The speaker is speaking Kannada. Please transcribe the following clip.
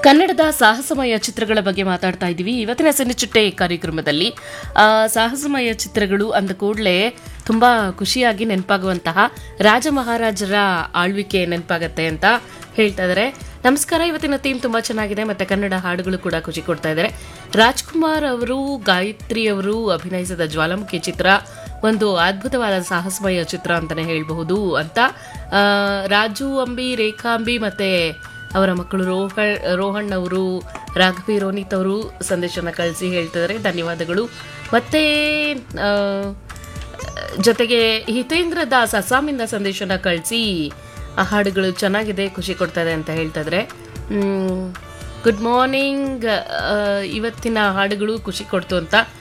ಕನ್ನಡದ ಸಾಹಸಮಯ ಚಿತ್ರಗಳ ಬಗ್ಗೆ ಮಾತಾಡ್ತಾ ಇದ್ದೀವಿ ಇವತ್ತಿನ ಸಿನಿಚಿಟ್ಟೆ ಕಾರ್ಯಕ್ರಮದಲ್ಲಿ ಆ, ಸಾಹಸಮಯ ಚಿತ್ರಗಳು ಅಂದ ಕೂಡಲೇ ತುಂಬಾ ಖುಷಿಯಾಗಿ ನೆನಪಾಗುವಂತಹ ರಾಜ ಮಹಾರಾಜರ ಆಳ್ವಿಕೆ ನೆನಪಾಗತ್ತೆ ಅಂತ ಹೇಳ್ತಾ ಇದ್ದಾರೆ ನಮಸ್ಕಾರ ಇವತ್ತಿನ ಥೀಮ್ ತುಂಬಾ ಚೆನ್ನಾಗಿದೆ ಮತ್ತೆ ಕನ್ನಡ ಹಾಡುಗಳು ಕೂಡ ಖುಷಿ ಕೊಡ್ತಾ ಇದ್ದಾರೆ ರಾಜ್ಕುಮಾರ್ ಅವರು ಗಾಯತ್ರಿ ಅವರು ಅಭಿನಯಿಸಿದ ಜ್ವಾಲಾಮುಖಿ ಚಿತ್ರ ಒಂದು ಅದ್ಭುತವಾದ ಸಾಹಸಮಯ ಚಿತ್ರ ಅಂತಾನೆ ಹೇಳಬಹುದು ಅಂತ ಆ, ರಾಜು ಅಂಬಿ ರೇಖಾಂಬಿ ಮತ್ತೆ ಅವರ ಮಕ್ಕಳು ರೋಹ ರೋಹಣ್ ಅವರು ರಾಘವಿ ರೋನಿತ್ ಅವರು ಸಂದೇಶನ ಕಳಿಸಿ ಹೇಳ್ತಿದ್ದಾರೆ ಧನ್ಯವಾದಗಳು ಮತ್ತೆ ಆ, ಜೊತೆಗೆ ಹಿತೇಂದ್ರ ದಾಸ್ ಅಸ್ಸಾಮಿಂದ ಸಂದೇಶನ ಕಳಿಸಿ ಆ ಹಾಡುಗಳು ಚೆನ್ನಾಗಿದೆ ಖುಷಿ ಕೊಡ್ತಾ ಇದೆ ಅಂತ ಹೇಳ್ತಾ ಇದ್ದಾರೆ ಗುಡ್ ಮಾರ್ನಿಂಗ್ ಇವತ್ತಿನ ಹಾಡುಗಳು ಖುಷಿ ಕೊಡ್ತು ಅಂತ